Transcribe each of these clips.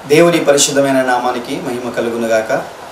దేవుని పరిశుద్ధమైన నామానికి మహిమ కలుగునుగాక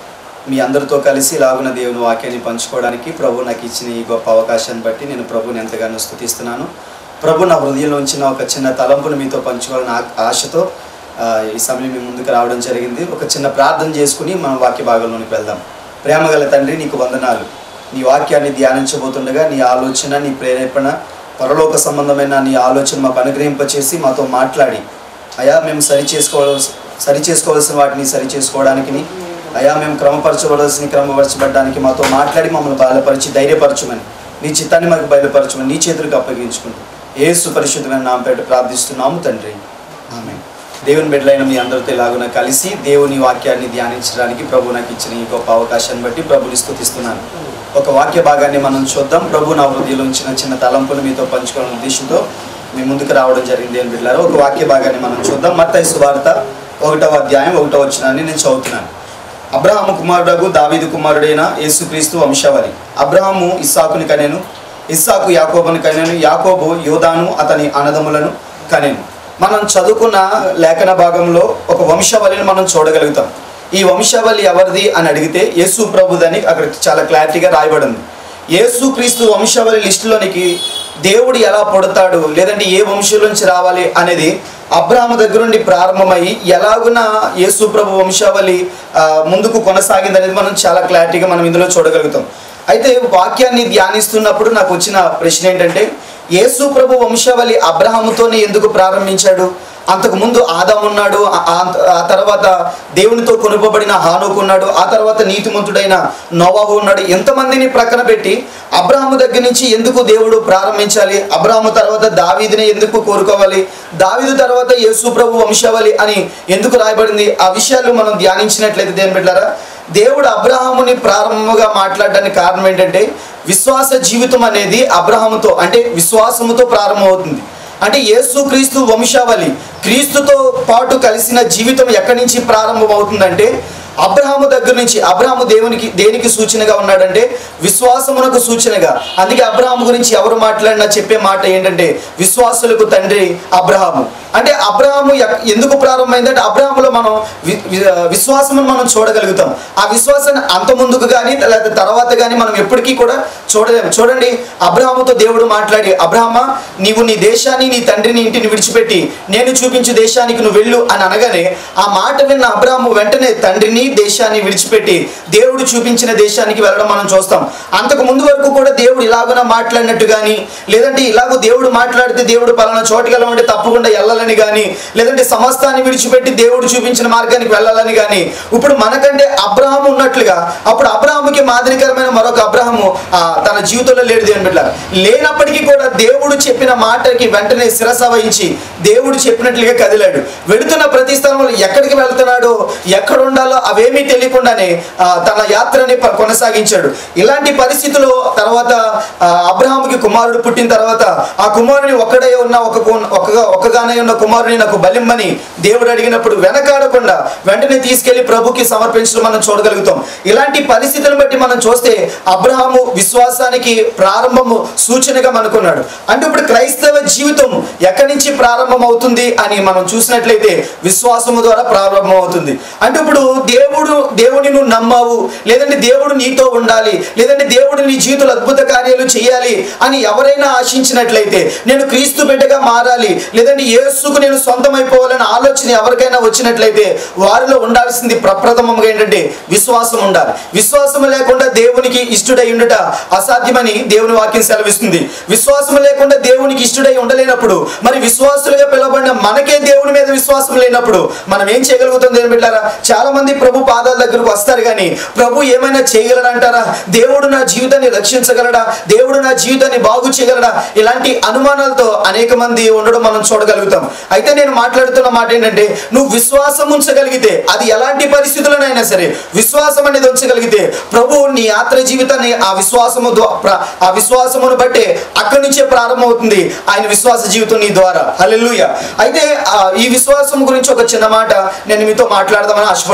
మీ అందరితో కలిసి లాగున దేవుని వాక్యాన్ని పంచుకోవడానికి ప్రభు నాకు ఇచ్చిన ఈ గొప్ప అవకాశాన్ని బట్టి నేను ప్రభుని ఎంతగానో స్థుతిస్తున్నాను ప్రభు నా హృదయంలో ఉంచిన ఒక చిన్న తలంపును మీతో పంచుకోవాలని ఆ- ఆశతో ఆ, ఈ సమయం మీ ముందుకు రావడం జరిగింది ఒక చిన్న ప్రార్థన చేసుకుని మనం వాక్య భాగంలోనికి వెళ్దాం ప్రేమగల తండ్రి నీకు వందనాలు నీ వాక్యాన్ని ధ్యానించబోతుండగా నీ ఆలోచన నీ ప్రేరేపణ పరలోక సంబంధమైన నీ ఆలోచన మాకు అనుగ్రహింపచేసి మాతో మాట్లాడి అయా మేము సరి చేసుకోవాల్సి సరి చేసుకోవాల్సిన వాటిని సరి చేసుకోవడానికి అయా మేము క్రమపరచవలసిన క్రమపరచబడడానికి మాతో మాట్లాడి మమ్మల్ని బయలుపరిచి ధైర్యపరచమని నీ చిత్తాన్ని మాకు బయలుపరచమని నీ చేతులకు అప్పగించుకుంటూ ఏసు పరిశుద్ధమైన నామపేట ప్రార్థిస్తున్నాము తండ్రి ఆమె దేవుని బిడ్డలైన మీ అందరితో ఇలాగున కలిసి దేవుని వాక్యాన్ని ధ్యానించడానికి ప్రభు నాకు ఇచ్చిన ఈ గొప్ప అవకాశాన్ని బట్టి ప్రభుని స్తుతిస్తున్నాను ఒక వాక్య భాగాన్ని మనం చూద్దాం ప్రభు నా హృదయంలో ఉంచిన చిన్న తలంపును మీతో పంచుకోవాలనే ఉద్దేశంతో మీ ముందుకు రావడం జరిగింది అని బిడ్డారు ఒక వాక్య భాగాన్ని మనం చూద్దాం మత్తయి సువార్త ఒకటవ అధ్యాయం ఒకటవ వచ్చినాన్ని నేను చదువుతున్నాను అబ్రహాము కుమారుడగు దావీదు కుమారుడైన యేసుక్రీస్తు వంశావళి అబ్రహాము ఇస్సాకుని కనెను ఇస్సాకు యాకోబుని కనెను యాకోబు యోధాను అతని అన్నదమ్ములను కనెను మనం చదువుకున్న లేఖన భాగంలో ఒక వంశావళిని మనం చూడగలుగుతాం ఈ వంశావళి ఎవరిది అని అడిగితే యేసు ప్రభుదని అక్కడ చాలా క్లారిటీగా రాయబడింది యేసు క్రీస్తు వంశావళి లిస్టులోనికి దేవుడు ఎలా పుడతాడు లేదంటే ఏ వంశం నుంచి రావాలి అనేది అబ్రాహ్మ దగ్గర నుండి ప్రారంభమై ఎలాగున యేసు ప్రభు వంశావళి ఆ, ముందుకు కొనసాగింది అనేది మనం చాలా క్లారిటీగా మనం ఇందులో చూడగలుగుతాం అయితే వాక్యాన్ని ధ్యానిస్తున్నప్పుడు నాకు వచ్చిన ప్రశ్న ఏంటంటే యేసు ప్రభు వంశావళి అబ్రహాముతోనే ఎందుకు ప్రారంభించాడు అంతకు ముందు ఆదాం ఉన్నాడు ఆ- ఆ- ఆ తర్వాత దేవునితో కొనుపబడిన హానోకు ఉన్నాడు ఆ తర్వాత నీతిమంతుడైన నోవాహు ఉన్నాడు ఎంతమందిని ప్రక్కన పెట్టి అబ్రాహాము దగ్గర నుంచి ఎందుకు దేవుడు ప్రారంభించాలి అబ్రాహాము తర్వాత దావీదుని ఎందుకు కోరుకోవాలి దావీదు తర్వాత యేసు ప్రభు వంశావళి అని ఎందుకు రాయబడింది ఆ విషయాలు మనం ధ్యానించినట్లయితే దేని పెట్టారా దేవుడు అబ్రహాముని ప్రారంభంగా మాట్లాడడానికి కారణం ఏంటంటే విశ్వాస జీవితం అనేది అబ్రహాముతో అంటే విశ్వాసముతో ప్రారంభమవుతుంది అంటే యేసు క్రీస్తు వంశావళి క్రీస్తుతో పాటు కలిసిన జీవితం ఎక్కడి నుంచి ప్రారంభం అవుతుందంటే అబ్రహాము దగ్గర నుంచి అబ్రహాము దేవునికి దేనికి సూచనగా ఉన్నాడంటే విశ్వాసమునకు సూచనగా అందుకే అబ్రహాము గురించి ఎవరు మాట్లాడినా చెప్పే మాట ఏంటంటే విశ్వాసులకు తండ్రి అబ్రహాము అంటే అబ్రహాము ఎక్- ఎందుకు ప్రారంభమైందంటే అబ్రహాములో మనం వి- వి- విశ్వాసమును మనం చూడగలుగుతాం ఆ విశ్వాసాన్ని అంత ముందుకు కానీ లేదా తర్వాత కానీ మనం ఎప్పటికీ కూడా చూడలేము చూడండి అబ్రహాముతో దేవుడు మాట్లాడి అబ్రహమా నీవు నీ దేశాన్ని నీ తండ్రిని ఇంటిని విడిచిపెట్టి నేను చూపించు దేశానికి నువ్వు వెళ్ళు అని అనగానే ఆ మాట విన్న అబ్రహాము వెంటనే తండ్రిని దేశాన్ని విడిచిపెట్టి దేవుడు చూపించిన దేశానికి వెళ్ళడం మనం చూస్తాం అంతకు ముందు వరకు కూడా దేవుడు ఇలాగున మాట్లాడినట్టు కానీ లేదంటే ఇలాగో దేవుడు మాట్లాడితే దేవుడు పలానా చోటుకి వెళ్ళమంటే తప్పకుండా వెళ్ళాలని కానీ లేదంటే సమస్తాన్ని విడిచిపెట్టి దేవుడు చూపించిన మార్గానికి వెళ్ళాలని కానీ ఇప్పుడు మనకంటే అబ్రహాము ఉన్నట్లుగా అప్పుడు అబ్రహాముకి మాదిరికరమైన మరొక అబ్రహాము ఆ, తన జీవితంలో లేడు దేవుని బిడ్డ లేనప్పటికీ కూడా దేవుడు చెప్పిన మాటకి వెంటనే శిరస వహించి దేవుడు చెప్పినట్లుగా కదిలాడు వెళుతున్న ప్రతి స్థలంలో ఎక్కడికి వెళ్తున్నాడో ఎక్కడ ఉండాలో అవేమీ తెలియకుండానే ఆ, తన యాత్రని ప- కొనసాగించాడు ఇలాంటి పరిస్థితుల్లో తర్వాత ఆ, అబ్రహాముకి కుమారుడు పుట్టిన తర్వాత ఆ కుమారుని ఒక్కడే ఉన్న ఒక కు- ఒక్కగా ఒక్కగానే ఉన్న కుమారుని నాకు బలిమ్మని దేవుడు అడిగినప్పుడు వెనకాడకుండా వెంటనే తీసుకెళ్లి ప్రభుకి సమర్పించడం మనం చూడగలుగుతాం ఇలాంటి పరిస్థితులను బట్టి మనం చూస్తే అబ్రహాము విశ్వాసానికి ప్రారంభము సూచనగా మనకున్నాడు అంటే ఇప్పుడు క్రైస్తవ జీవితం ఎక్కడి నుంచి ప్రారంభం అవుతుంది అని మనం చూసినట్లయితే విశ్వాసము ద్వారా ప్రారంభం అవుతుంది అంటే ఇప్పుడు దేవుడు దేవుని నువ్వు నమ్మావు లేదంటే దేవుడు నీతో ఉండాలి లేదంటే దేవుడు నీ జీవితంలో అద్భుత కార్యాలు చేయాలి అని ఎవరైనా ఆశించినట్లయితే నేను క్రీస్తు బిడ్డగా మారాలి లేదంటే యేసుకు నేను సొంతమైపోవాలనే ఆలోచన ఎవరికైనా వచ్చినట్లయితే వారిలో ఉండాల్సింది ప్రప్రథమంగా ఏంటంటే విశ్వాసం ఉండాలి విశ్వాసం లేకుండా దేవునికి ఇష్టడై ఉండుట అసాధ్యమని దేవుని వాక్యం సెలవిస్తుంది విశ్వాసం లేకుండా దేవునికి ఇష్టడై ఉండలేనప్పుడు మరి విశ్వాసులుగా పిలువబడిన మనకే దేవుని మీద విశ్వాసం లేనప్పుడు మనం ఏం చేయగలుగుతాం దేవుని బిడ్డారా చాలా మంది ప్రభు పాదాల దగ్గరకు వస్తారు కానీ ప్రభు ఏమైనా చేయగలడంటారా దేవుడు నా జీవితాన్ని రక్షించగలడా దేవుడు నా జీవితాన్ని బాగు చేయగలడా ఇలాంటి అనుమానాలతో అనేక మంది ఉండడం మనం చూడగలుగుతాం అయితే నేను మాట్లాడుతున్న మాట ఏంటంటే నువ్వు విశ్వాసం ఉంచగలిగితే అది ఎలాంటి పరిస్థితుల్లోనైనా సరే విశ్వాసం అనేది ఉంచగలిగితే ప్రభు నీ యాత్ర జీవితాన్ని ఆ విశ్వాసము ద్వా- ప్ర- ఆ విశ్వాసమును బట్టే అక్కడి నుంచే ప్రారంభమవుతుంది ఆయన విశ్వాస జీవితం నీ ద్వారా హల్లెలూయా అయితే ఆ, ఈ విశ్వాసం గురించి ఒక చిన్న మాట నేను మీతో మాట్లాడదామని ఆశపడుతున్నాను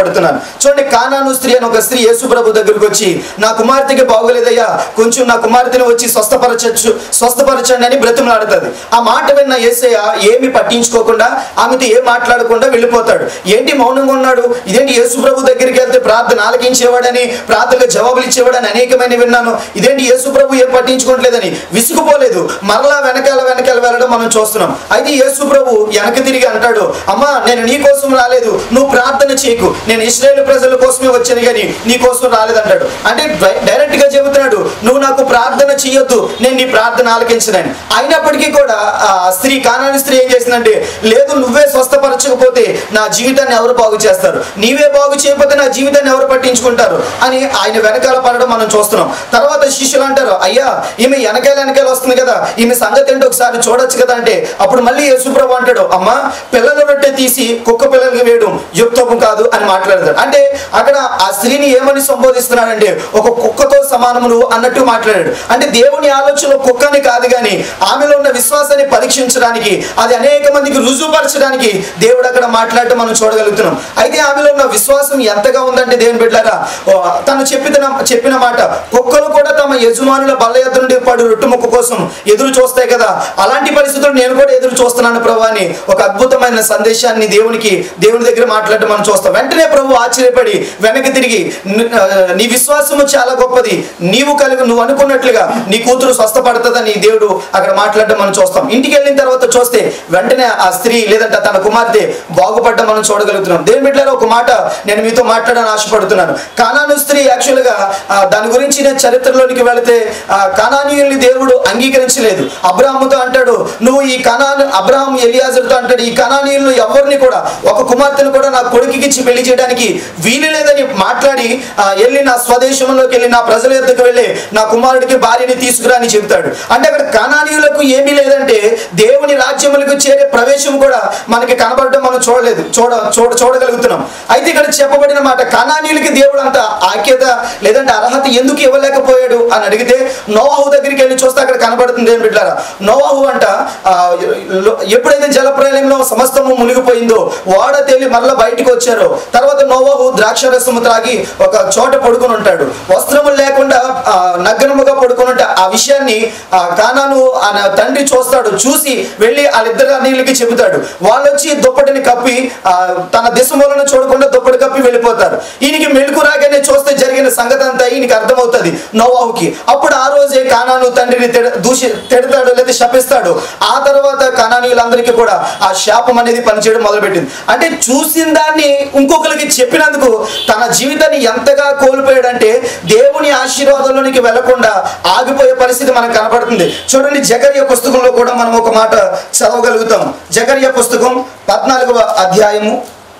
చూడండి కానాను స్త్రీ అని ఒక స్త్రీ యేసు ప్రభు దగ్గరికి వచ్చి నా కుమార్తెకి బాగోలేదయ్యా కొంచెం నా కుమార్తెను వచ్చి స్వస్థపరచచ్చు స్వస్థపరచండి అని బ్రతిమలాడుతుంది ఆ మాట విన్న యేసయ్య ఏమి పట్టించుకోకుండా ఆమెతో ఏం మాట్లాడకుండా వెళ్ళిపోతాడు ఏంటి మౌనంగా ఉన్నాడు ఇదేంటి యేసు ప్రభు దగ్గరికి వెళ్తే ప్రార్థన ఆలకించేవాడని ప్రార్థనకు జవాబులు ఇచ్చేవాడని అనేకమైన విన్నాను ఇదేంటి యేసు ప్రభు ఏం పట్టించుకోవట్లేదని విసుగుపోలేదు మరలా వెనకాల వెనకాల వెళ్ళడం మనం చూస్తున్నాం అయితే యేసు ప్రభు వెనక తిరిగి అంటాడు అమ్మా నేను నీ కోసం రాలేదు నువ్వు ప్రార్థన చేయకు నేను ఇస్రాయేల్ ప్రజల కోసమే వచ్చాను కానీ నీ కోసం రాలేదంటాడు అంటే డై- డైరెక్ట్ గా చెబుతున్నాడు నువ్వు నాకు ప్రార్థన చేయొద్దు నేను నీ ప్రార్థన ఆలకించనని అయినప్పటికీ కూడా ఆ స్త్రీ కానాని స్త్రీ ఏం చేసిందంటే లేదు నువ్వే స్వస్థపరచకపోతే నా జీవితాన్ని ఎవరు బాగు చేస్తారు నీవే బాగు చేయకపోతే నా జీవితాన్ని ఎవరు పట్టించుకుంటారు అని ఆయన వెనకాల పడడం మనం చూస్తున్నాం తర్వాత శిష్యులు అంటారు అయ్యా ఈమె వెనకాల వెనకాల వస్తుంది కదా ఈమె సంగతి ఏంటో ఒకసారి చూడొచ్చు కదా అంటే అప్పుడు మళ్ళీ యేసుప్రభు అంటాడు అమ్మా పిల్లల రొట్టె తీసి కుక్క పిల్లలకి వేయడం యుక్తము కాదు అని మాట్లాడతాడు అంటే అక్కడ ఆ స్త్రీని ఏమని సంబోధిస్తున్నాడంటే ఒక కుక్కతో సమానము నువ్వు అన్నట్టు మాట్లాడాడు అంటే దేవుని ఆలోచనలో కుక్కని కాదు కానీ ఆమెలో ఉన్న విశ్వాసాన్ని పరీక్షించడానికి అది అనేక మందికి రుజువుపరచడానికి దేవుడు అక్కడ మాట్లాడటం మనం చూడగలుగుతున్నాం అయితే ఆమెలో ఉన్న విశ్వాసం ఎంతగా ఉందంటే దేవుని బిడ్డారా ఓ, తను చెప్పిన చెప్పిన మాట కుక్కలు కూడా తమ యజమానుల బల్ల ఎదురు నుండి పడు రొట్టు ముక్క కోసం ఎదురు చూస్తాయి కదా అలాంటి పరిస్థితులు నేను కూడా ఎదురు చూస్తున్నాను ప్రభు అని ఒక అద్భుతమైన సందేశాన్ని దేవునికి దేవుని దగ్గర మాట్లాడటం మనం చూస్తాం వెంటనే ప్రభు ఆశ్చర్యపడి వెనక్కి తిరిగి "ని- ఆ, నీ విశ్వాసము చాలా గొప్పది నీవు కలిగి నువ్వు అనుకున్నట్లుగా నీ కూతురు స్వస్థపడుతుందని దేవుడు అక్కడ మాట్లాడడం మనం చూస్తాం ఇంటికి వెళ్ళిన తర్వాత చూస్తే వెంటనే ఆ స్త్రీ లేదంటే తన కుమార్తె బాగుపడడం మనం చూడగలుగుతున్నాం దేవుని బిడ్డలారా ఒక మాట నేను మీతో మాట్లాడాలని ఆశపడుతున్నాను కానాను స్త్రీ యాక్చువల్గా ఆ, దాని గురించి నేను చరిత్రలోనికి వెళితే ఆ, కానానీయుల్ని దేవుడు అంగీకరించలేదు అబ్రాహముతో అంటాడు నువ్వు ఈ కనాను అబ్రాహం ఎలియాజర్తో అంటాడు ఈ కనానీయులను ఎవరిని కూడా ఒక కుమార్తెను కూడా నా కొడుకుకి ఇచ్చి పెళ్లి చేయడానికి వీలు లేదని మాట్లాడి ఆ, వెళ్ళి నా స్వదేశంలోకి వెళ్ళి నా ప్రజల యొద్దకు వెళ్ళి నా కుమారుడికి భార్యని తీసుకురా అని చెబుతాడు అంటే అక్కడ కనానీయులకు ఏమీ లేదంటే దేవుని రాజ్యములకు చేరే ప్రవేశం కూడా మనకి కనబడడం మనం చూడలేదు చూడ చూడ చూడగలుగుతున్నాం అయితే ఇక్కడ చెప్పబడిన మాట కనానీయులకి దేవుడు అంత ఆఖ్యత లేదంటే అర్హత ఎందుకు ఇవ్వలేకపోయాడు అని అడిగితే నోవాహు దగ్గరికి వెళ్ళి చూస్తే అక్కడ కనబడుతుంది ఏం బిడ్డారా నోవాహు అంట ఆ, ఎప్పుడైతే జలప్రలయంలో సమస్తము మునిగిపోయిందో ఓడ తేలి మరల బయటికి వచ్చారో తర్వాత నోవాహు ద్రాక్ష రసము త్రాగి ఒక చోట పడుకుని ఉంటాడు వస్త్రములు లేకుండా ఆ, నగ్నముగా పడుకుని ఉంటే ఆ విషయాన్ని ఆ, కానాను ఆయన తండ్రి చూస్తాడు చూసి వెళ్ళి వాళ్ళిద్దరు అన్నీళ్ళకి చెబుతాడు వాళ్ళు వచ్చి దుప్పటిని కప్పి ఆ, తన దిశమూలను చూడకుండా దుప్పటి కప్పి వెళ్ళిపోతారు ఈయనకి మెలకు రాగానే చూస్తే జరిగిన సంగతి అంతా ఈయనకి అర్థమవుతుంది నోవాహుకి అప్పుడు ఆ రోజే కానాను తండ్రిని తిడ దూషి తిడతాడు లేదా శపిస్తాడు ఆ తర్వాత కణానీయులందరికీ కూడా ఆ శాపం అనేది పనిచేయడం మొదలుపెట్టింది అంటే చూసిన దాన్ని ఇంకొకరికి చెప్పినందుకు తన జీవితాన్ని ఎంతగా కోల్పోయాడంటే దేవుని ఆశీర్వాదంలోనికి వెళ్లకుండా ఆగిపోయే పరిస్థితి మనకు కనపడుతుంది చూడండి జగర్య పుస్తకంలో కూడా మనం ఒక మాట చదవగలుగుతాం జగర్య పుస్తకం పద్నాలుగవ అధ్యాయము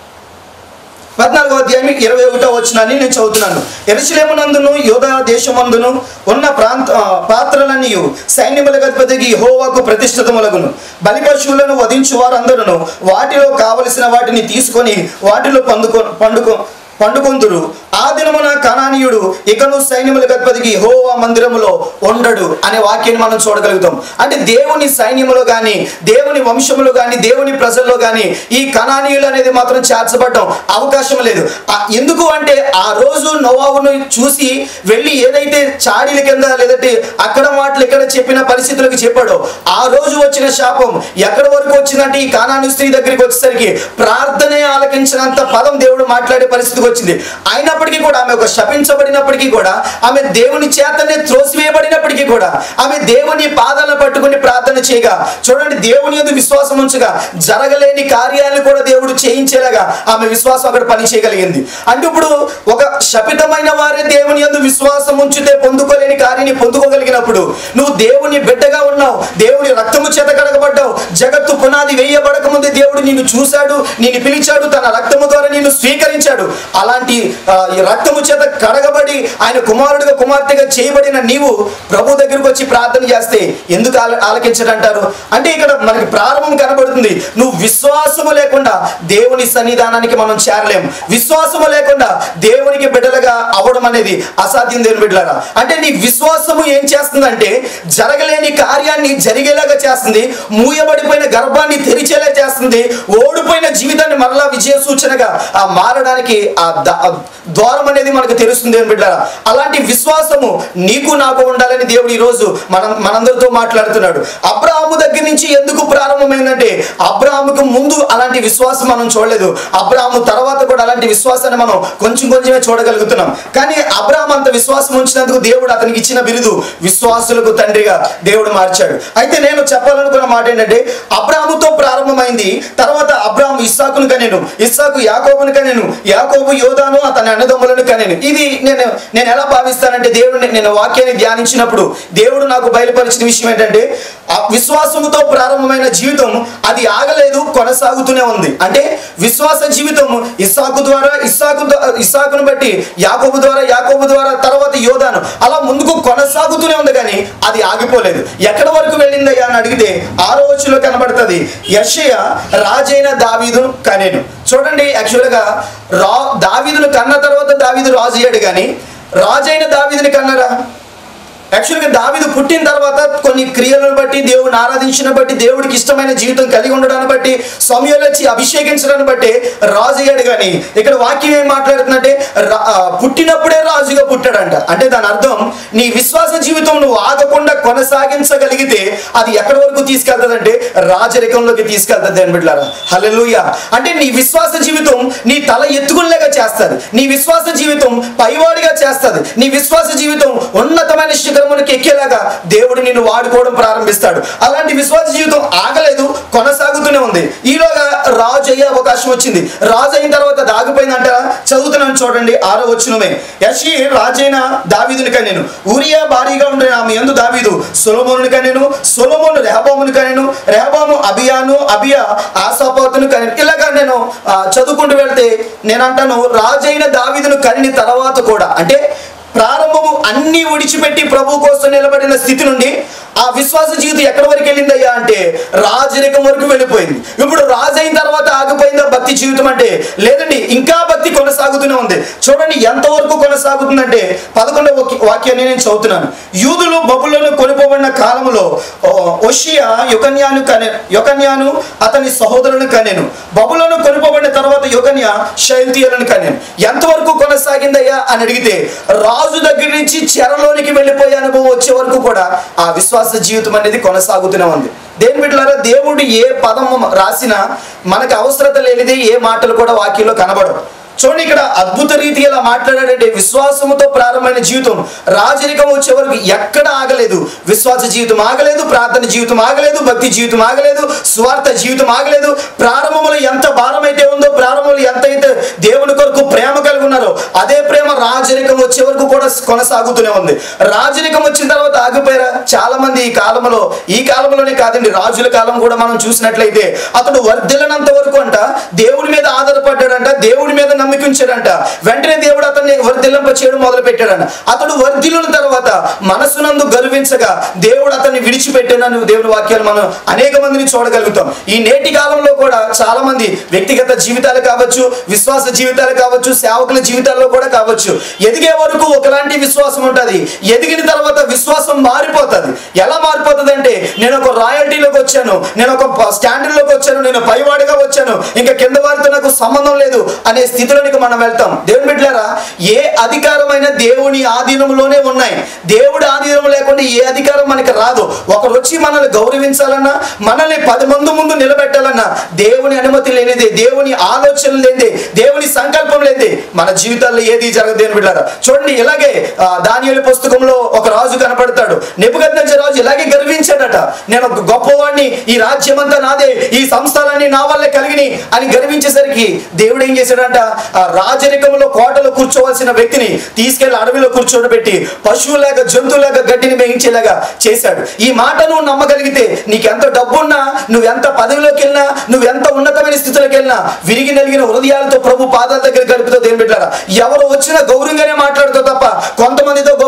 పద్నాలుగో అధ్యాయం ఇరవై ఒకటో వచ్చినాన్ని నేను చదువుతున్నాను ఎరుసలేమునందును యోధా దేశమందును ఉన్న ప్రాంత ఆ, పాత్రలన్నీ సైన్యముల అధిపతికి హోవాకు ప్రతిష్ఠితములగును బలి పశువులను వధించు వారందరూ వాటిలో కావలసిన వాటిని తీసుకొని వాటిలో పండుకో పండుకో పండుకొందురు ఆ దినమున కణానీయుడు ఇకను సైన్యముల గద్పతికి హోవా మందిరములో ఉండడు అనే వాక్యాన్ని మనం చూడగలుగుతాం అంటే దేవుని సైన్యములో కానీ దేవుని వంశములో కానీ దేవుని ప్రజల్లో కానీ ఈ కణానీయులు అనేది మాత్రం చేర్చబడడం అవకాశం లేదు ఆ- ఎందుకు అంటే ఆ రోజు నోవాహును చూసి వెళ్ళి ఏదైతే చాడీల కింద లేదంటే అక్కడ మాటలు ఇక్కడ చెప్పిన పరిస్థితులకు చెప్పాడో ఆ రోజు వచ్చిన శాపం ఎక్కడి వరకు వచ్చిందంటే ఈ కానాను స్త్రీ దగ్గరికి వచ్చేసరికి ప్రార్థనే ఆలకించినంత పదం దేవుడు మాట్లాడే పరిస్థితికి వచ్చింది అయినప్పటికీ కూడా ఆమె ఒక శపించబడినప్పటికీ కూడా ఆమె దేవుని చేతనే త్రోసివేయబడినప్పటికీ కూడా ఆమె దేవుని పాదాలను పట్టుకుని ప్రార్థన చేయగా చూడండి దేవుని యందు విశ్వాసం ఉంచగా జరగలేని కార్యాలను కూడా దేవుడు చేయించేలాగా ఆమె విశ్వాసం అక్కడ పని చేయగలిగింది అంటే ఇప్పుడు ఒక శపితమైన వారే దేవుని యందు విశ్వాసం ఉంచితే పొందుకోలేని కార్యాన్ని పొందుకోగలిగినప్పుడు నువ్వు దేవుని బిడ్డగా ఉన్నావు దేవుని రక్తము చేత కడగబడ్డావు జగత్తు పునాది వేయబడక ముందే దేవుడు నిన్ను చూశాడు నిన్ను పిలిచాడు తన రక్తము ద్వారా నిన్ను స్వీకరించాడు అలాంటి ఆ, ఈ రక్తము చేత కడగబడి ఆయన కుమారుడిగా కుమార్తెగా చేయబడిన నీవు ప్రభు దగ్గరకు వచ్చి ప్రార్థన చేస్తే ఎందుకు ఆల ఆలకించడంటారు అంటే ఇక్కడ మనకి ప్రారంభం కనబడుతుంది నువ్వు విశ్వాసము లేకుండా దేవుని సన్నిధానానికి మనం చేరలేం విశ్వాసము లేకుండా దేవునికి బిడ్డలుగా అవడం అనేది అసాధ్యం దేవుని బిడ్డలారా అంటే నీ విశ్వాసము ఏం చేస్తుందంటే జరగలేని కార్యాన్ని జరిగేలాగా చేస్తుంది మూయబడిపోయిన గర్భాన్ని తెరిచేలా చేస్తుంది ఓడిపోయిన జీవితాన్ని మరలా విజయ సూచనగా ఆ మారడానికి ఆ ద- ఆ ద్వారం అనేది మనకు తెలుస్తుంది అని బిడ్డారా అలాంటి విశ్వాసము నీకు నాకు ఉండాలని దేవుడు ఈరోజు మనం మనందరితో మాట్లాడుతున్నాడు అబ్రాహాము దగ్గర నుంచి ఎందుకు ప్రారంభమైందంటే అబ్రాహాముకు ముందు అలాంటి విశ్వాసం మనం చూడలేదు అబ్రాహాము తర్వాత కూడా అలాంటి విశ్వాసాన్ని మనం కొంచెం కొంచెమే చూడగలుగుతున్నాం కానీ అబ్రాహాం అంత విశ్వాసం ఉంచినందుకు దేవుడు అతనికి ఇచ్చిన బిరుదు విశ్వాసులకు తండ్రిగా దేవుడు మార్చాడు అయితే నేను చెప్పాలనుకున్న మాట ఏంటంటే అబ్రాహాముతో ప్రారంభమైంది తర్వాత అబ్రాహాము ఇస్సాకును కనేను ఇస్సాకు యాకోబును కనేను యాకోబు యోధాను అతని అన్నదమ్ములను కనేను ఇది నేను నేను ఎలా భావిస్తానంటే దేవుడు నేను వాక్యాన్ని ధ్యానించినప్పుడు దేవుడు నాకు బయలుపరిచిన విషయం ఏంటంటే ఆ విశ్వాసముతో ప్రారంభమైన జీవితం అది ఆగలేదు కొనసాగుతూనే ఉంది అంటే విశ్వాస జీవితం ఇస్సాకు ద్వారా ఇస్సాకు ద్వా- ఇస్సాకును బట్టి యాకోబు ద్వారా యాకోబు ద్వారా తర్వాత యోధాను అలా ముందుకు కొనసాగుతూనే ఉంది కానీ అది ఆగిపోలేదు ఎక్కడి వరకు వెళ్ళిందయ్యా అని అడిగితే ఆరో వచ్చులో కనబడుతుంది యషయ రాజైన దావీదును కనేను చూడండి యాక్చువల్గా రా దావీదును కన్న తర్వాత దావీదు రాజు అయ్యాడు కానీ రాజైన దావీదుని కన్నరా యాక్చువల్గా దావీదు పుట్టిన తర్వాత కొన్ని క్రియలను బట్టి దేవుడిని ఆరాధించిన బట్టి దేవుడికి ఇష్టమైన జీవితం కలిగి ఉండడాన్ని బట్టి సమయంలో వచ్చి అభిషేకించడాన్ని బట్టి రాజు అయ్యాడు కానీ ఇక్కడ వాక్యం ఏం మాట్లాడుతుందంటే రా- ఆ, పుట్టినప్పుడే రాజుగా పుట్టాడంట అంటే దాని అర్థం నీ విశ్వాస జీవితం నువ్వు ఆగకుండా కొనసాగించగలిగితే అది ఎక్కడి వరకు తీసుకెళ్తుందంటే రాజరికంలోకి తీసుకెళ్తుంది అని బిడ్డారా హల్లెలూయా అంటే నీ విశ్వాస జీవితం నీ తల ఎత్తుకునేలాగా చేస్తుంది నీ విశ్వాస జీవితం పైవాడిగా చేస్తుంది నీ విశ్వాస జీవితం ఉన్నతమైన శిఖరమునికి ఎక్కేలాగా దేవుడు నిన్ను వాడుకోవడం ప్రారంభిస్తాడు అలాంటి విశ్వాస జీవితం ఆగలేదు కొనసాగుతూనే ఉంది ఈలోగా రాజు అయ్యే అవకాశం వచ్చింది రాజు అయిన తర్వాత అది ఆగిపోయిందంట చదువుతున్నాను చూడండి ఆరో వచ్చినమే యషి రాజైన దావీదుని కనేను ఊరియా భారీగా ఉండే ఆమె ఎందు దావీదు సొలమోనుని కనేను సొలమోను రెహబాముని కనేను రెహబాము అబియాను అబియా ఆశాపాతును కనేను ఇలాగా నేను ఆ, చదువుకుంటూ వెళ్తే నేను అంటాను రాజైన దావీదును కనిని తర్వాత కూడా అంటే ప్రారంభము అన్ని విడిచిపెట్టి ప్రభు కోసం నిలబడిన స్థితి నుండి ఆ విశ్వాస జీవితం ఎక్కడి వరకు వెళ్ళిందయ్యా అంటే రాజరికం వరకు వెళ్ళిపోయింది ఇప్పుడు రాజు అయిన తర్వాత ఆగిపోయిందా భక్తి జీవితం అంటే లేదండి ఇంకా భక్తి కొనసాగుతూనే ఉంది చూడండి ఎంతవరకు కొనసాగుతుందంటే పదకొండవ వాక్య- వాక్యాన్ని నేను చదువుతున్నాను యూదులు బబులను కొనుకోబడిన కాలంలో ఓ, ఒషియా యుకన్యాను కనే యుకన్యాను అతని సహోదరులను కనేను బబులను కొనుకోబడిన తర్వాత యుకన్య శైల్తీయులను కనేను ఎంతవరకు కొనసాగిందయ్యా అని అడిగితే రాజు దగ్గర నుంచి చెరలోనికి వెళ్ళిపోయే అనుభవం వచ్చే వరకు కూడా ఆ విశ్వాస జీవితం అనేది కొనసాగుతూనే ఉంది దేని బిడ్డలారా దేవుడు ఏ పదం రాసినా మనకు అవసరత లేనిది ఏ మాటలు కూడా వాక్యంలో కనబడవు చూడండి ఇక్కడ అద్భుత రీతి ఇలా మాట్లాడాడంటే విశ్వాసముతో ప్రారంభమైన జీవితం రాజరికం వచ్చే వరకు ఎక్కడ ఆగలేదు విశ్వాస జీవితం ఆగలేదు ప్రార్థన జీవితం ఆగలేదు భక్తి జీవితం ఆగలేదు స్వార్థ జీవితం ఆగలేదు ప్రారంభంలో ఎంత భారమైతే ఉందో ప్రారంభంలో ఎంత అయితే దేవుని కొరకు ప్రేమ కలిగి ఉన్నారో అదే ప్రేమ రాజరికం వచ్చే వరకు కూడా కొనసాగుతూనే ఉంది రాజరికం వచ్చిన తర్వాత ఆగిపోయారా చాలా మంది ఈ కాలంలో ఈ కాలంలోనే కాదండి రాజుల కాలం కూడా మనం చూసినట్లయితే అతడు వర్ధిల్లినంత వరకు అంట దేవుడి మీద ఆధారపడ్డాడంట దేవుడి మీద నమ్మికించాడంట వెంటనే దేవుడు అతన్ని వర్ధిల్లింప చేయడం మొదలు పెట్టాడంట అతడు వర్ధిల్లుల తర్వాత మనసునందు గర్వించగా దేవుడు అతన్ని విడిచిపెట్టానని దేవుని వాక్యాలు మనం అనేక మందిని చూడగలుగుతాం ఈ నేటి కాలంలో కూడా చాలా మంది వ్యక్తిగత జీవితాలు కావచ్చు విశ్వాస జీవితాలు కావచ్చు సేవకుల జీవితాల్లో కూడా కావచ్చు ఎదిగే వరకు ఒకలాంటి విశ్వాసం ఉంటుంది ఎదిగిన తర్వాత విశ్వాసం మారిపోతుంది ఎలా మారిపోతుంది అంటే నేను ఒక రాయల్టీలోకి వచ్చాను నేను ఒక స్టాండర్డ్లోకి వచ్చాను నేను పైవాడిగా వచ్చాను ఇంకా కింద వారితో నాకు సంబంధం లేదు అనే స్థితిలోనికి మనం వెళ్తాం దేవుని బిడ్డలారా ఏ అధికారమైన దేవుని ఆధీనంలోనే ఉన్నాయి దేవుడి ఆధీనం లేకుండా ఏ అధికారం మనకి రాదు ఒకరు వచ్చి మనల్ని గౌరవించాలన్నా మనల్ని పది మంది ముందు నిలబెట్టాలన్నా దేవుని అనుమతి లేనిదే దేవుని ఆలోచన లేనిదే దేవుని సంకల్పం లేనిదే మన జీవితాల్లో ఏది జరగదు దేవుని బిడ్డారా చూడండి ఇలాగే దానియలు పుస్తకంలో ఒక రాజు కనపడతాడు నెప్పుకొద్దంచే రాజు ఇలాగే గర్వించాడట నేను ఒక గొప్పవాడిని ఈ రాజ్యం అంతా నాదే ఈ సంస్థలన్నీ నా వల్లే కలిగినాయి అని గర్వించేసరికి దేవుడు ఏం చేశాడంట ఆ రాజరికంలో కోటలో కూర్చోవలసిన వ్యక్తిని తీసుకెళ్లి అడవిలో కూర్చోబెట్టి పశువులాగా జంతువులాగా గడ్డిని మేయించేలాగా చేశాడు ఈ మాట నువ్వు నమ్మగలిగితే నీకెంత డబ్బున్నా నువ్వు ఎంత పదవిలోకి వెళ్ళినా నువ్వు ఎంత ఉన్నతమైన స్థితిలోకి వెళ్ళినా విరిగి నలిగిన హృదయాలతో ప్రభు పాదాల దగ్గర గడుపుతో దేని పెట్టారా ఎవరు వచ్చినా గౌరవంగానే మాట్లాడుతావు తప్ప కొంతమందితో గౌరవం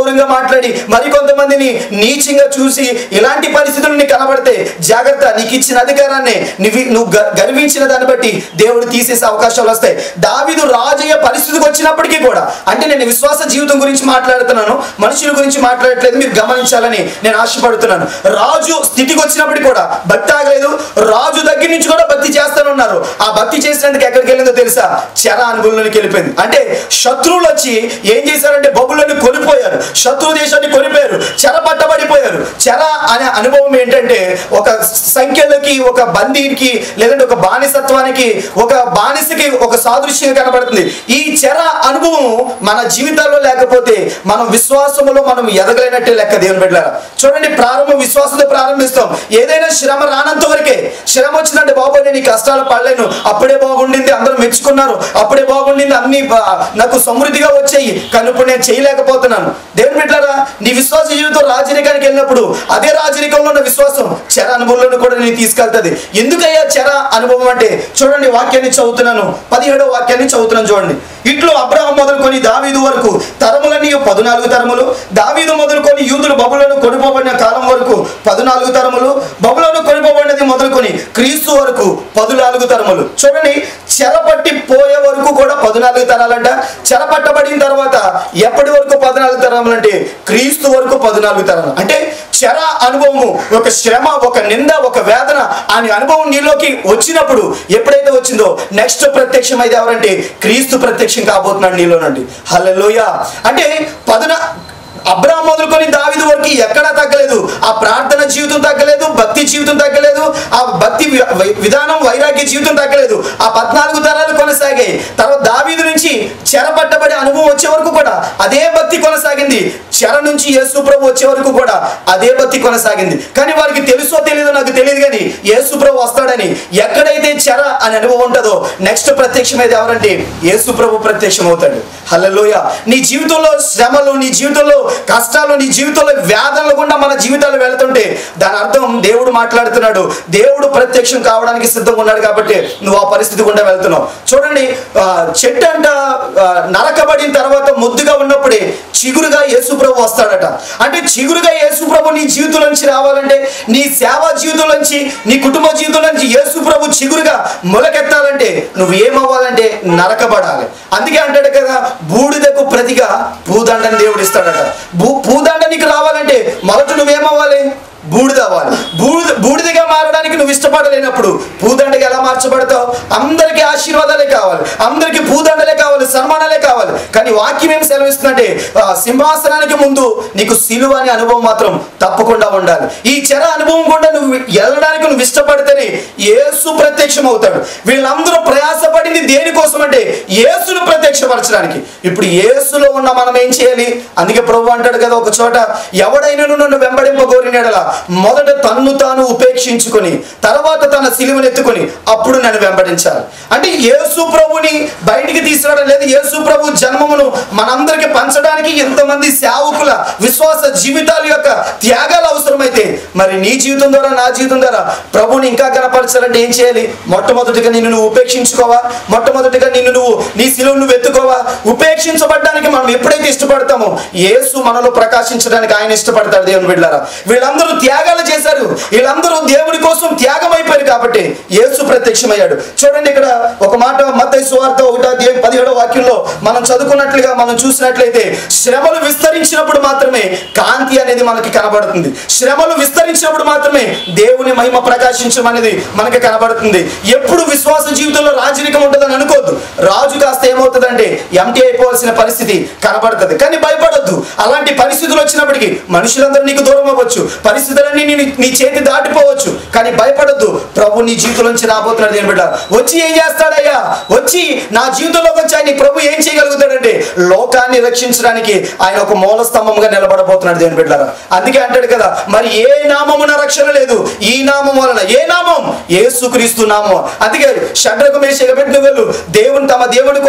గౌరవంగా మాట్లాడి మరికొంతమందిని నీచంగా చూసి ఇలాంటి పరిస్థితులు నీకు కనబడితే జాగ్రత్త నీకు ఇచ్చిన అధికారాన్ని నువ్వు నువ్వు గ- గర్వించిన దాన్ని బట్టి దేవుడు తీసేసే అవకాశాలు వస్తాయి దావీదు రాజయ్య పరిస్థితికి వచ్చినప్పటికీ కూడా అంటే నేను విశ్వాస జీవితం గురించి మాట్లాడుతున్నాను మనుషుల గురించి మాట్లాడట్లేదు మీరు గమనించాలని నేను ఆశపడుతున్నాను రాజు స్థితికి వచ్చినప్పటికీ కూడా భక్తి ఆగలేదు రాజు దగ్గర నుంచి కూడా భక్తి చేస్తూనే ఉన్నారు ఆ భక్తి చేసినందుకు ఎక్కడికి వెళ్ళిందో తెలుసా చెర అనుభవంలోనికి వెళ్ళిపోయింది అంటే శత్రువులు వచ్చి ఏం చేశారంటే బొబ్బులని కొనిపోయారు శత్రు దేశాన్ని కొనిపోయారు చెర పట్టబడిపోయారు చెర అనే అనుభవం ఏంటంటే ఒక సంఖ్యలకి ఒక బందీకి లేదంటే ఒక బానిసత్వానికి ఒక బానిసకి ఒక సాదృశ్యంగా కనబడుతుంది ఈ చెర అనుభవం మన జీవితాల్లో లేకపోతే మనం విశ్వాసములో మనం ఎదగలేనట్టే లెక్క దేవుని బిడ్డారా చూడండి ప్రారంభం విశ్వాసంతో ప్రారంభిస్తాం ఏదైనా శ్రమ రానంత వరకే శ్రమ వచ్చిందంటే బాబు నేను ఈ కష్టాలు పడలేను అప్పుడే బాగుండింది అందరూ మెచ్చుకున్నారు అప్పుడే బాగుండింది అన్ని బా- నాకు సమృద్ధిగా వచ్చాయి కానీ ఇప్పుడు నేను చేయలేకపోతున్నాను దేవుని బిడ్డారా నీ విశ్వాస జీవితం రాజరికానికి వెళ్ళినప్పుడు అదే రాజరికంలో ఉన్న విశ్వాసం చెర అనుభవంలో కూడా నేను తీసుకెళ్తుంది ఎందుకయ్యా చెర అనుభవం అంటే చూడండి వాక్యాన్ని చదువుతున్నాను పదిహేడో వాక్యాన్ని చదువుతున్నాను చూడండి ఇట్లు అబ్రహం మొదలుకొని దావీదు వరకు తరములన్నీ పద్నాలుగు తరములు దావీదు మొదలుకొని యూదులు బబులను కొనుకోబడిన కాలం వరకు పద్నాలుగు తరములు బబులను కొనుకోబడినది మొదలుకొని క్రీస్తు వరకు పద్నాలుగు తరములు చూడండి చెరపట్టి పోయే వరకు కూడా పద్నాలుగు తరాలంట చెరపట్టబడిన తర్వాత ఎప్పటి వరకు పద్నాలుగు తరములు అంటే క్రీస్తు వరకు పద్నాలుగు తరాలు అంటే చెర అనుభవము ఒక శ్రమ ఒక నింద ఒక వేదన అనే అనుభవం నీలోకి వచ్చినప్పుడు ఎప్పుడైతే వచ్చిందో నెక్స్ట్ ప్రత్యక్షం అయితే ఎవరంటే క్రీస్తు ప్రత్యక్షం కాబోతున్నాడు నీలోనండి హల్లెలూయా అంటే పదున అబ్రాహం మొదలుకొని దావిదు వరకు ఎక్కడా తగ్గలేదు ఆ ప్రార్థన జీవితం తగ్గలేదు భక్తి జీవితం తగ్గలేదు ఆ భక్తి వి- వై- విధానం వైరాగ్య జీవితం తగ్గలేదు ఆ పద్నాలుగు తరాలు కొనసాగాయి తర్వాత దావీదు నుంచి చెరపట్టబడే అనుభవం వచ్చే వరకు కూడా అదే భక్తి కొనసాగింది చెర నుంచి యేసు ప్రభు వచ్చే వరకు కూడా అదే భక్తి కొనసాగింది కానీ వారికి తెలుసో తెలియదో నాకు తెలియదు కానీ యేసు ప్రభు వస్తాడని ఎక్కడైతే చెర అని అనుభవం ఉంటుందో నెక్స్ట్ ప్రత్యక్షమైతే ఎవరంటే యేసు ప్రభు ప్రత్యక్షం అవుతాడు హల్లెలూయ నీ జీవితంలో శ్రమలు నీ జీవితంలో కష్టాలు నీ జీవితంలో వేదనలు గుండా మన జీవితాలు వెళ్తుంటే దాని అర్థం దేవుడు మాట్లాడుతున్నాడు దేవుడు ప్రత్యక్షం కావడానికి సిద్ధంగా ఉన్నాడు కాబట్టి నువ్వు ఆ పరిస్థితి గుండా వెళ్తున్నావు చూడండి ఆ, చెట్టు అంట ఆ, నరకబడిన తర్వాత ముద్దుగా ఉన్నప్పుడే చిగురుగా యేసుప్రభు వస్తాడట అంటే చిగురుగా యేసుప్రభు నీ జీవితం నుంచి రావాలంటే నీ సేవా జీవితం నుంచి నీ కుటుంబ జీవితం నుంచి యేసుప్రభు చిగురుగా మొలకెత్తాలంటే నువ్వు ఏమవ్వాలంటే నరకబడాలి అందుకే అంటాడు కదా బూడిదకు ప్రతిగా భూదండని దేవుడు ఇస్తాడట భూ భూదండ నీకు రావాలంటే మొదట నువ్వేమవ్వాలి బూడిద అవ్వాలి బూడిద బూడిదగా మారడానికి నువ్వు ఇష్టపడలేనప్పుడు భూదండగా ఎలా మార్చబడతావు అందరికీ ఆశీర్వాదాలే కావాలి అందరికీ భూదండలే కావాలి సన్మానాలే కావాలి కానీ వాక్యం ఏం సెలవిస్తుందంటే ఆ, సింహాసనానికి ముందు నీకు సిలువ అనే అనుభవం మాత్రం తప్పకుండా ఉండాలి ఈ చెర అనుభవం కూడా నువ్వు వెళ్ళడానికి నువ్వు ఇష్టపడితేనే యేసు ప్రత్యక్షం అవుతాడు వీళ్ళందరూ ప్రయాసపడింది దేనికోసం అంటే యేసును ప్రత్యక్షపరచడానికి ఇప్పుడు యేసులో ఉన్న మనం ఏం చేయాలి అందుకే ప్రభు అంటాడు కదా ఒక చోట ఎవడైనా నన్ను వెంబడింపగోరినడలా మొదట తన్ను తాను ఉపేక్షించుకొని తర్వాత తన సిలువను ఎత్తుకొని అప్పుడు నన్ను వెంబడించాలి అంటే యేసు ప్రభుని బయటికి తీసుకురావడం లేదు యేసు ప్రభు జన్మమును మనందరికి పంచడానికి ఎంతమంది సేవకుల విశ్వాస జీవితాల యొక్క త్యాగాలు అవసరమైతే మరి నీ జీవితం ద్వారా నా జీవితం ద్వారా ప్రభుని ఇంకా కనపరచాలంటే ఏం చేయాలి మొట్టమొదటిగా నిన్ను నువ్వు ఉపేక్షించుకోవా మొట్టమొదటిగా నిన్ను నువ్వు నీ శిలువను నువ్వు ఎత్తుకోవా ఉపేక్షించబడడానికి మనం ఎప్పుడైతే ఇష్టపడతామో యేసు మనలో ప్రకాశించడానికి ఆయన ఇష్టపడతాడు దేవుని బిడ్డారా వీళ్ళందరూ త్యాగాలు చేశారు వీళ్ళందరూ దేవుడి కోసం త్యాగం అయిపోయారు కాబట్టి యేసు ప్రత్యక్షమయ్యాడు చూడండి ఇక్కడ ఒక మాట మత్తయి సువార్త ఒకటో అధ్యాయం పదిహేడో వాక్యంలో మనం చదువుకున్నట్లుగా మనం చూసినట్లయితే శ్రమలు విస్తరించినప్పుడు మాత్రమే కాంతి అనేది మనకి కనబడుతుంది శ్రమలు విస్తరించినప్పుడు మాత్రమే దేవుని మహిమ ప్రకాశించడం అనేది మనకి కనబడుతుంది ఎప్పుడు విశ్వాస జీవితంలో రాజరికం ఉంటుందని అనుకోవద్దు రాజు కాస్త ఏమవుతుందంటే ఎంటీ అయిపోవాల్సిన పరిస్థితి కనబడుతుంది కానీ భయపడొద్దు అలాంటి పరిస్థితులు వచ్చినప్పటికీ మనుషులందరూ నీకు దూరం అవ్వచ్చు పరిస్థితులన్నీ నీ నీ చేతి దాటిపోవచ్చు కానీ భయపడొద్దు ప్రభు నీ జీవితం నుంచి రాబోతున్నాడు దేని బిడ్డ వచ్చి ఏం చేస్తాడయ్యా వచ్చి నా జీవితంలోకి వచ్చి ఆయన ప్రభు ఏం చేయగలుగుతాడంటే లోకాన్ని రక్షించడానికి ఆయన ఒక మూల స్తంభంగా నిలబడబోతున్నాడు దేని బిడ్డారా అందుకే అంటాడు కదా మరి ఏ నామమున రక్షణ లేదు ఈ నామం వలన ఏ నామం యేసుక్రీస్తు నామం అందుకే షడ్రకు మేషకు వెళ్ళు దేవుని తమ దేవుడి కోసం ఏం చేశారు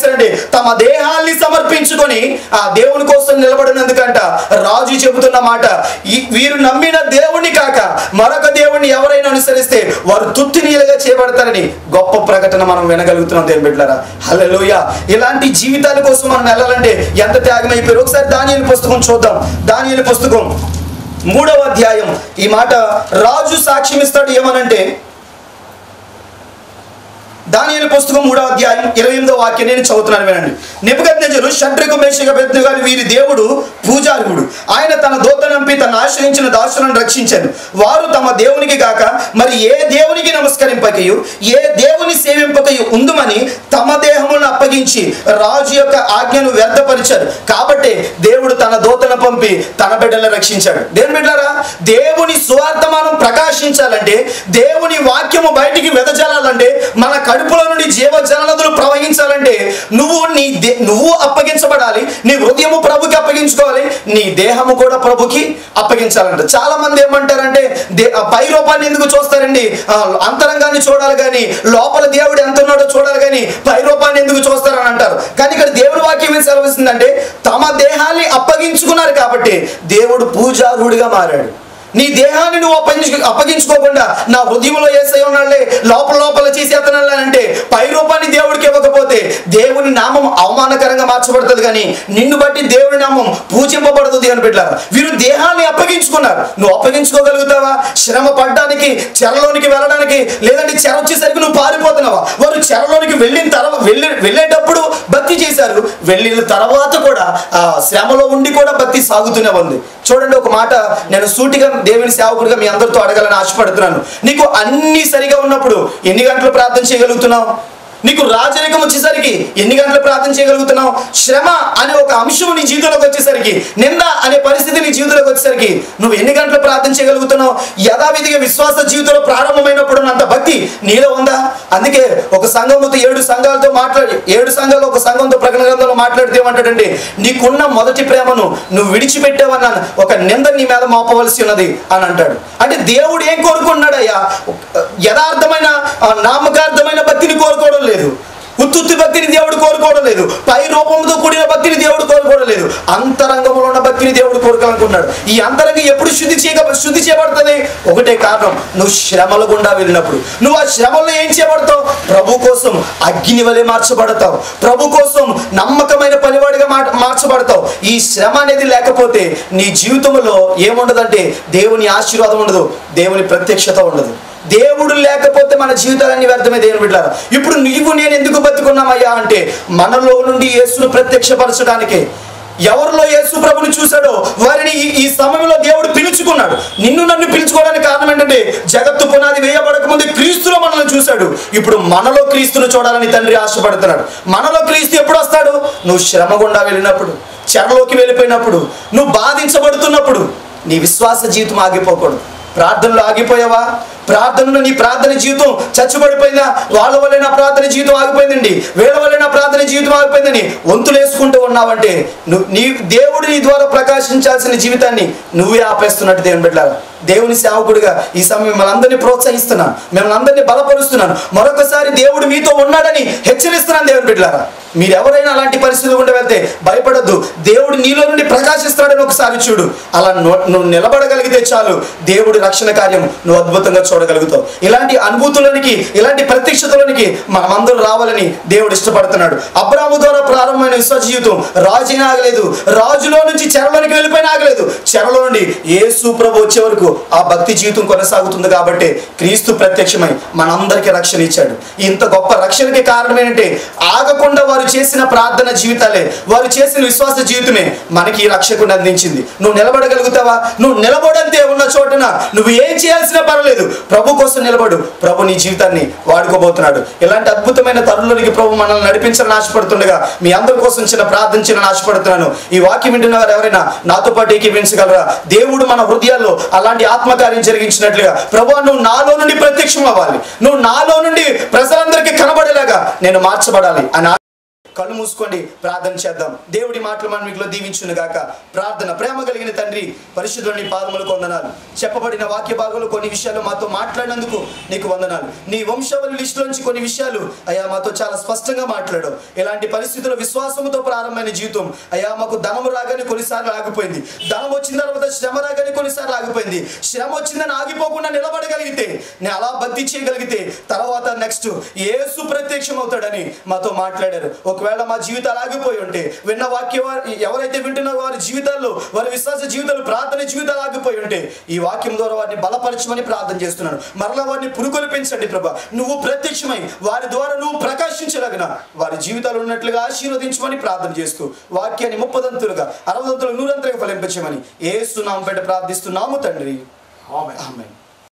చేశారంటే తమ దేహాల్ని సమర్పించుకొని ఆ దేవుని కోసం నిలబడినందుకంట రాజు చెబుతున్న మాట ఈ వీరు నమ్మిన దేవుని కాక మరొక దేవుణ్ణి ఎవరైనా అనుసరిస్తే వారు తుత్తినీలుగా చేయబడతారని గొప్ప ప్రకటన మనం వినగలుగుతున్నాం దేవుని బిడ్డలారా హల్లెలూయా ఇలాంటి జీవితాల కోసం మనం వెళ్ళాలంటే ఎంత త్యాగం అయిపోయారు ఒకసారి దానియలు పుస్తకం చూద్దాం దానియలు పుస్తకం మూడవ అధ్యాయం ఈ మాట రాజు సాక్ష్యం ఇస్తాడు ఏమనంటే దానియేలు పుస్తకం మూడవ అధ్యాయం ఇరవై ఎనిమిదో వాక్యం నేను చదువుతున్నాను వినండి నిపుగజ్ఞజరు షడ్రకు మేషక గారు వీరి దేవుడు పూజారుడు ఆయన తన దూత నంపి తన ఆశ్రయించిన దాసులను రక్షించారు వారు తమ దేవునికి కాక మరి ఏ దేవునికి నమస్కరింపకయు ఏ దేవుని సేవింపకయు ఉందుమని తమ దేహములను అప్పగించి రాజు యొక్క ఆజ్ఞను వ్యర్థపరిచారు కాబట్టి దేవుడు తన దూతను పంపి తన బిడ్డలను రక్షించాడు దేవుని బిడ్డారా దేవుని సువార్తమానం ప్రకాశించాలంటే దేవుని వాక్యము బయటికి వెదజల్లాలంటే మన కడుపులో నుండి జీవ జలనదులు ప్రవహించాలంటే నువ్వు నీ దే- నువ్వు అప్పగించబడాలి నీ హృదయము ప్రభుకి అప్పగించుకోవాలి నీ దేహము కూడా ప్రభుకి అప్పగించాలంట చాలా మంది ఏమంటారంటే దే- ఆ పై రూపాన్ని ఎందుకు చూస్తారండి ఆ, అంతరంగాన్ని చూడాలి కానీ లోపల దేవుడు ఎంత ఉన్నాడో చూడాలి కానీ పై రూపాన్ని ఎందుకు చూస్తారని అంటారు కానీ ఇక్కడ దేవుడి వాక్యం ఏం సెలవిస్తుందంటే తమ దేహాన్ని అప్పగించుకున్నారు కాబట్టి దేవుడు పూజారుడిగా మారాడు నీ దేహాన్ని నువ్వు అప్పగించు అప్పగించుకోకుండా నా హృదయంలో ఏసై ఉన్నాడులే లోపల లోపల చేసేతనంటే పై రూపాన్ని దేవుడికి ఇవ్వకపోతే దేవుని నామం అవమానకరంగా మార్చబడుతుంది కానీ నిన్ను బట్టి దేవుని నామం పూజింపబడదు దేవుని బిడ్డారు వీరు దేహాన్ని అప్పగించుకున్నారు నువ్వు అప్పగించుకోగలుగుతావా శ్రమ పడ్డానికి చెరలోనికి వెళ్ళడానికి లేదంటే చెర వచ్చేసరికి నువ్వు పారిపోతున్నావా వారు చెరలోనికి వెళ్ళిన తర్వాత వెళ్ళి వెళ్ళేటప్పుడు భక్తి చేశారు వెళ్ళిన తర్వాత కూడా ఆ శ్రమలో ఉండి కూడా భక్తి సాగుతూనే ఉంది చూడండి ఒక మాట నేను సూటిగా దేవుని సేవకుడిగా మీ అందరితో అడగాలని ఆశపడుతున్నాను నీకు అన్ని సరిగా ఉన్నప్పుడు ఎన్ని గంటలు ప్రార్థన చేయగలుగుతున్నావు నీకు రాజరికం వచ్చేసరికి ఎన్ని గంటలు ప్రార్థన చేయగలుగుతున్నావు శ్రమ అనే ఒక అంశం నీ జీవితంలోకి వచ్చేసరికి నింద అనే పరిస్థితి నీ జీవితంలోకి వచ్చేసరికి నువ్వు ఎన్ని గంటలు ప్రార్థన చేయగలుగుతున్నావు యథావిధిగా విశ్వాస జీవితంలో ప్రారంభమైనప్పుడు అంత భక్తి నీలో ఉందా అందుకే ఒక సంఘంతో ఏడు సంఘాలతో మాట్లాడి ఏడు సంఘాలు ఒక సంఘంతో ప్రకటన గ్రంథంలో మాట్లాడితే ఏమంటాడండి నీకున్న మొదటి ప్రేమను నువ్వు విడిచిపెట్టావన్నాను ఒక నింద నీ మీద మోపవలసి ఉన్నది అని అంటాడు అంటే దేవుడు ఏం కోరుకున్నాడయ్యా యథార్థమైన ఆ, నామకార్థమైన భక్తిని కోరుకోవడం లేదు ఉత్తుత్తి భక్తిని దేవుడు కోరుకోవడం లేదు పై రూపంతో కూడిన భక్తిని దేవుడు కోరుకోవడం లేదు అంతరంగంలో ఉన్న భక్తిని దేవుడు కోరుకోవాలనుకున్నాడు ఈ అంతరంగం ఎప్పుడు శుద్ధి చేయక శుద్ధి చేయబడుతుంది ఒకటే కారణం నువ్వు శ్రమల గుండా వెళ్ళినప్పుడు నువ్వు ఆ శ్రమల్లో ఏం చేయబడతావు ప్రభు కోసం అగ్ని వలె మార్చబడతావు ప్రభు కోసం నమ్మకమైన పనివాడిగా మా- మార్చబడతావు ఈ శ్రమ అనేది లేకపోతే నీ జీవితంలో ఏముండదంటే దేవుని ఆశీర్వాదం ఉండదు దేవుని ప్రత్యక్షత ఉండదు దేవుడు లేకపోతే మన జీవితాలన్నీ వ్యర్థమే దేవుని బిడ్డారు ఇప్పుడు నీవు నేను ఎందుకు బతుకున్నామయ్యా అంటే మనలో నుండి యేసును ప్రత్యక్షపరచడానికే ఎవరిలో యేసు ప్రభుని చూశాడో వారిని ఈ- ఈ సమయంలో దేవుడు పిలుచుకున్నాడు నిన్ను నన్ను పిలుచుకోవడానికి కారణం ఏంటంటే జగత్తు పునాది వేయబడక ముందు క్రీస్తులో మనల్ని చూశాడు ఇప్పుడు మనలో క్రీస్తును చూడాలని తండ్రి ఆశపడుతున్నాడు మనలో క్రీస్తు ఎప్పుడు వస్తాడు నువ్వు శ్రమ గుండా వెళ్ళినప్పుడు చెరలోకి వెళ్ళిపోయినప్పుడు నువ్వు బాధించబడుతున్నప్పుడు నీ విశ్వాస జీవితం ఆగిపోకూడదు ప్రార్థనలో ఆగిపోయావా ప్రార్థనలో నీ ప్రార్థన జీవితం చచ్చుబడిపోయిందా వాళ్ళ వల్లే నా ప్రార్థన జీవితం ఆగిపోయిందండి వీళ్ళ వల్లే నా ప్రార్థన జీవితం ఆగిపోయిందని వంతులు వేసుకుంటూ ఉన్నావంటే నువ్వు నీ దేవుడు నీ ద్వారా ప్రకాశించాల్సిన జీవితాన్ని నువ్వే ఆపేస్తున్నట్టు దేవుని బిడ్డారా దేవుని సేవకుడిగా ఈ సమయం మనందరినీ ప్రోత్సహిస్తున్నాను మిమ్మల్ని అందరినీ బలపరుస్తున్నాను మరొకసారి దేవుడు మీతో ఉన్నాడని హెచ్చరిస్తున్నాను దేవుని బిడ్డారా మీరు ఎవరైనా అలాంటి పరిస్థితులు ఉండి వెళ్తే భయపడద్దు దేవుడు నీలో నుండి ప్రకాశిస్తాడని ఒకసారి చూడు అలా నో- నువ్వు నిలబడగలిగితే చాలు దేవుడి రక్షణ కార్యం నువ్వు అద్భుతంగా చూడగలుగుతావు ఇలాంటి అనుభూతులనికి ఇలాంటి ప్రత్యక్షతలోనికి మనమందరం రావాలని దేవుడు ఇష్టపడుతున్నాడు అబ్రాము ద్వారా ప్రారంభమైన విశ్వాస జీవితం రాజుని ఆగలేదు రాజులో నుంచి చెరలోనికి వెళ్ళిపోయిన ఆగలేదు చెరలో నుండి యేసు ప్రభు వచ్చే వరకు ఆ భక్తి జీవితం కొనసాగుతుంది కాబట్టి క్రీస్తు ప్రత్యక్షమై మనందరికీ రక్షణ ఇచ్చాడు ఇంత గొప్ప రక్షణకి కారణం ఏంటంటే ఆగకుండా వారు చేసిన ప్రార్థన జీవితాలే వారు చేసిన విశ్వాస జీవితమే మనకి ఈ రక్షకుని అందించింది నువ్వు నిలబడగలుగుతావా నువ్వు నిలబడంతే ఉన్న చోటున నువ్వు ఏం చేయాల్సిన పర్వాలేదు ప్రభు కోసం నిలబడు ప్రభు నీ జీవితాన్ని వాడుకోబోతున్నాడు ఇలాంటి అద్భుతమైన తరుణులకి ప్రభు మనల్ని నడిపించాలని ఆశపడుతుండగా మీ అందరి కోసం చిన్న ప్రార్థన చేయాలని ఆశపడుతున్నాను ఈ వాక్యం వింటున్న వారు ఎవరైనా నాతో పాటు ఏకీపించగలరా దేవుడు మన హృదయాల్లో అలాంటి ఆత్మకార్యం జరిగించినట్లుగా ప్రభు నువ్వు నాలో నుండి ప్రత్యక్షం అవ్వాలి నువ్వు నాలో నుండి ప్రజలందరికీ కనబడేలాగా నేను మార్చబడాలి అని కళ్ళు మూసుకోండి ప్రార్థన చేద్దాం దేవుడి మాటలు మనం మీకు దీవించును గాక ప్రార్థన ప్రేమ కలిగిన తండ్రి పరిశుద్ధుని పాదములకు వందనాలు చెప్పబడిన వాక్య భాగంలో కొన్ని విషయాలు మాతో మాట్లాడినందుకు నీకు వందనాలు నీ వంశావళి లిస్టులోంచి కొన్ని విషయాలు అయ్యా మాతో చాలా స్పష్టంగా మాట్లాడు ఇలాంటి పరిస్థితుల్లో విశ్వాసముతో ప్రారంభమైన జీవితం అయ్యా మాకు ధనము రాగానే కొన్నిసార్లు ఆగిపోయింది ధనం వచ్చిన తర్వాత శ్రమ రాగానే కొన్నిసార్లు ఆగిపోయింది శ్రమ వచ్చిందని ఆగిపోకుండా నిలబడగలిగితే నేను అలా భక్తి చేయగలిగితే తర్వాత నెక్స్ట్ ఏసు ప్రత్యక్షం అవుతాడని మాతో మాట్లాడారు ఒకవేళ మా జీవితాలు ఆగిపోయి ఉంటే విన్న వాక్య ఎవరైతే వింటున్నారో వారి జీవితాల్లో వారి విశ్వాస జీవితాలు ప్రార్థన జీవితాలు ఆగిపోయి ఉంటే ఈ వాక్యం ద్వారా వారిని బలపరచమని ప్రార్థన చేస్తున్నాను మరలా వారిని పురుగొలిపించండి ప్రభా నువ్వు ప్రత్యక్షమై వారి ద్వారా నువ్వు ప్రకాశించలగిన వారి జీవితాలు ఉన్నట్లుగా ఆశీర్వదించమని ప్రార్థన చేస్తూ వాక్యాన్ని ముప్పదంతులుగా అరవదంతులు నూరంతలుగా ఫలింపచేయమని ఏ సునామపేట ప్రార్థిస్తున్నాము తండ్రి ఆమె ఆమెన్